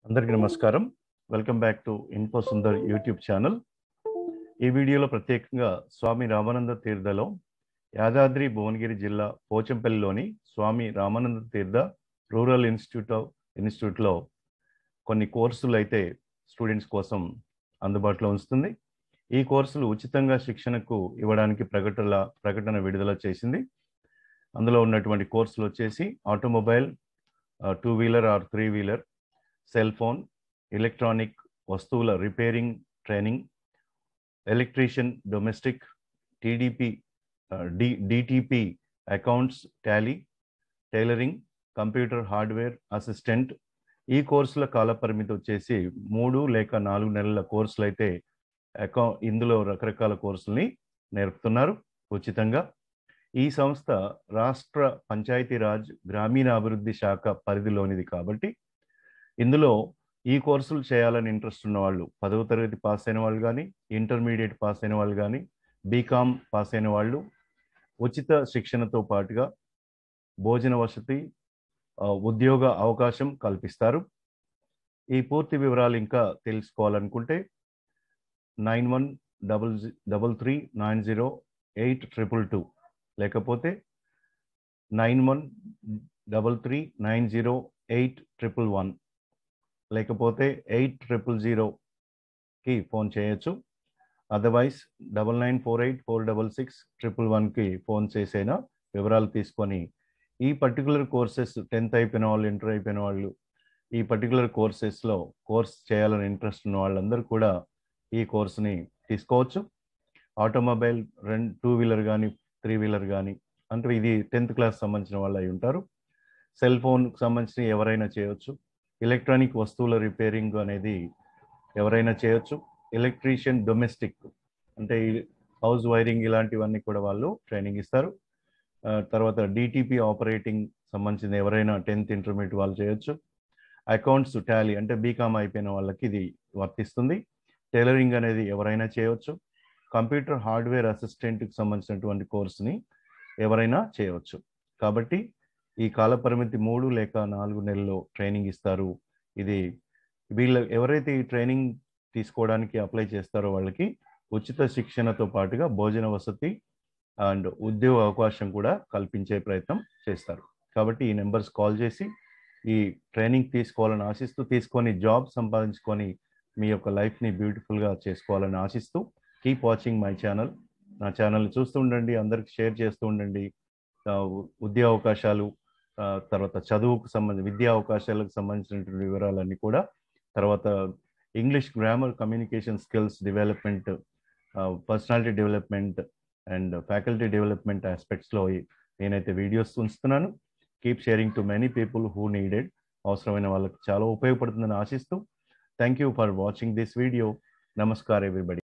అందరికీ నమస్కారం welcome back to info Sundar YouTube channel ఈ వీడియోలో ప్రత్యేకంగా స్వామి రామానంద తీర్థలో యాదాద్రి భువనగిరి జిల్లా పోచంపల్లిలోని స్వామి రామానంద తీర్థ రూరల్ ఇన్స్టిట్యూట్ ఆఫ్ ఇన్స్టిట్యూట్లో కొన్ని కోర్సులు అయితే స్టూడెంట్స్ కోసం అందుబాటులో ఉంచుతుంది ఈ కోర్సులు ఉచితంగా శిక్షణకు ఇవ్వడానికి ప్రకటన ప్రకటన విడుదల చేసింది అందులో ఉన్నటువంటి కోర్సులు వచ్చేసి automobile two wheeler or three wheeler cell phone electronic వస్తువుల repairing training electrician domestic TDP D DTP accounts Tally tailoring computer hardware assistant ఈ కోర్సుల కాల పరిమితి వచ్చేసి మూడు లేక నాలుగు నెలల కోర్సులు అయితే అకౌ ఇందులో రకరకాల కోర్సుల్ని నేర్పుతున్నారు ఉచితంగా ఈ సంస్థ రాష్ట్ర పంచాయతీరాజ్ గ్రామీణాభివృద్ధి శాఖ పరిధిలోనిది కాబట్టి ఇందులో ఈ కోర్సులు చేయాలని ఇంట్రెస్ట్ ఉన్న వాళ్ళు పదవ తరగతి పాస్ అయిన వాళ్ళు కానీ ఇంటర్మీడియట్ పాస్ అయిన వాళ్ళు కానీ బీకామ్ పాస్ అయిన వాళ్ళు ఉచిత శిక్షణతో పాటుగా భోజన వసతి ఉద్యోగ అవకాశం కల్పిస్తారు ఈ పూర్తి వివరాలు ఇంకా తెలుసుకోవాలనుకుంటే nine one double double three nine zero eight triple two లేకపోతే nine one double three nine zero eight triple one లేకపోతే ఎయిట్ ట్రిపుల్ జీరోకి ఫోన్ చేయొచ్చు otherwise double nine four eight four double six triple వన్కి phone చేసైనా వివరాలు తీసుకొని ఈ particular courses tenth అయిపోయిన వాళ్ళు ఇంటర్ అయిపోయిన వాళ్ళు ఈ పర్టికులర్ కోర్సెస్లో కోర్స్ చేయాలని ఇంట్రెస్ట్ ఉన్న వాళ్ళందరూ కూడా ఈ కోర్సుని తీసుకోవచ్చు ఆటోమొబైల్ రెండు టూ వీలర్ కానీ త్రీ వీలర్ కానీ అంటే ఇది టెన్త్ క్లాస్ సంబంధించిన వాళ్ళు అయి ఉంటారు సెల్ ఫోన్కి సంబంధించిన ఎవరైనా చేయొచ్చు ఎలక్ట్రానిక్ వస్తువుల రిపేరింగ్ అనేది ఎవరైనా చేయొచ్చు ఎలక్ట్రీషియన్ డొమెస్టిక్ అంటే హౌస్ వైరింగ్ ఇలాంటివన్నీ కూడా వాళ్ళు ట్రైనింగ్ ఇస్తారు తర్వాత డిటిపి ఆపరేటింగ్ సంబంధించిన ఎవరైనా టెన్త్ ఇంటర్మీడియట్ వాళ్ళు చేయొచ్చు అకౌంట్స్ టాలీ అంటే బీకామ్ అయిపోయిన వాళ్ళకి ఇది వర్తిస్తుంది టైలరింగ్ అనేది ఎవరైనా చేయవచ్చు కంప్యూటర్ హార్డ్వేర్ అసిస్టెంట్కి సంబంధించినటువంటి కోర్సుని ఎవరైనా చేయవచ్చు కాబట్టి ఈ కాల పరిమితి మూడు లేక నాలుగు నెలల్లో ట్రైనింగ్ ఇస్తారు ఇది వీళ్ళ ఎవరైతే ఈ ట్రైనింగ్ తీసుకోవడానికి అప్లై చేస్తారో వాళ్ళకి ఉచిత శిక్షణతో పాటుగా భోజన వసతి అండ్ ఉద్యోగ అవకాశం కూడా కల్పించే ప్రయత్నం చేస్తారు కాబట్టి ఈ నెంబర్స్ కాల్ చేసి ఈ ట్రైనింగ్ తీసుకోవాలని ఆశిస్తూ తీసుకొని జాబ్ సంపాదించుకొని మీ యొక్క లైఫ్ని బ్యూటిఫుల్గా చేసుకోవాలని ఆశిస్తూ కీప్ వాచింగ్ మై ఛానల్ నా ఛానల్ చూస్తూ ఉండండి అందరికి షేర్ చేస్తూ ఉండండి ఉద్యోగ అవకాశాలు తర్వాత చదువుకు సంబంధించి విద్యా అవకాశాలకు సంబంధించినటువంటి వివరాలన్నీ కూడా తర్వాత English grammar communication skills development personality development and faculty development ఆస్పెక్ట్స్లో నేనైతే వీడియోస్ ఉంచుతున్నాను keep sharing to many people who needed అవసరమైన వాళ్ళకి చాలా ఉపయోగపడుతుందని ఆశిస్తూ thank you for watching this video నమస్కార్ ఎవ్రీబడి